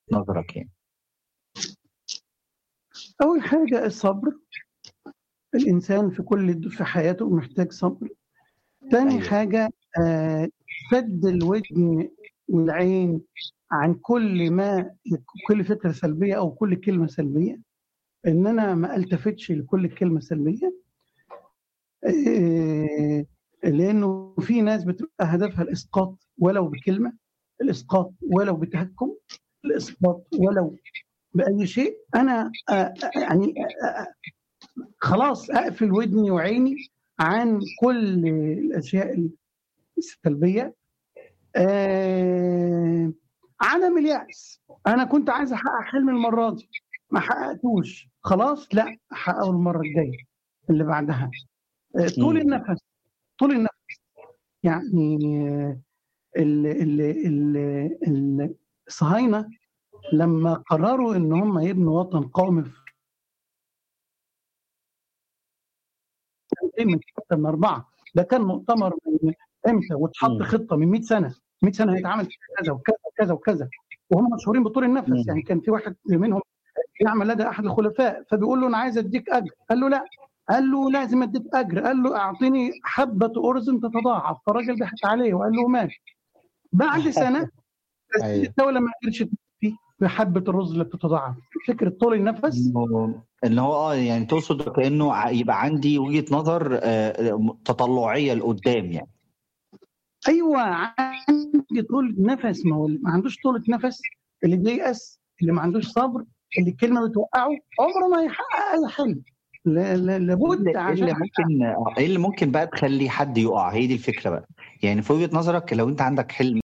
نظرك يعني؟ أول حاجة الصبر الإنسان في كل في حياته محتاج صبر تاني أيوه. حاجة آه، سد الودن والعين عن كل ما كل فكرة سلبية أو كل كلمة سلبية إن أنا ما التفتش لكل كلمة سلبية آه، لأنه في ناس بتبقى هدفها الإسقاط ولو بكلمة الإسقاط ولو بتهكم الإسقاط ولو بأي شيء أنا آه، يعني آه، خلاص أقفل ودني وعيني عن كل الأشياء السلبية آه عدم اليأس أنا كنت عايز أحقق حلمي المرة دي ما حققتوش خلاص لا أحققه المرة الجاية اللي بعدها آه طول مم. النفس طول النفس يعني آه، ال ال ال ال الصهاينة لما قرروا ان هم يبنوا وطن قومي في سنتين من ثلاثة من أربعة ده كان مؤتمر من امتى واتحط مم. خطة من 100 سنة 100 سنة هيتعمل فيها كذا وكذا وكذا وكذا وهم مشهورين بطول النفس مم. يعني كان في واحد منهم يعمل لدى أحد الخلفاء فبيقول له أنا عايز أديك أجر قال له لا قال له لازم أديك أجر قال له أعطيني حبة أرز تتضاعف فالراجل ضحك عليه وقال له ماشي بعد سنة أيوه. الدولة ما قدرتش تكفي بحبة الرز اللي بتتضاعف فكرة طول النفس إنه ان هو اه يعني تقصد كانه ع- يبقى عندي وجهه نظر آه، تطلعيه لقدام يعني ايوه عندي طولة نفس ما هو اللي ما عندوش طولة نفس اللي بييأس اللي ما عندوش صبر اللي الكلمه بتوقعه عمره ما هيحقق اي حلم لا- لا- ايه لابد اللي, إيه عشان اللي ممكن آه، ايه اللي ممكن بقى تخلي حد يقع هي دي الفكره بقى يعني في وجهه نظرك لو انت عندك حلم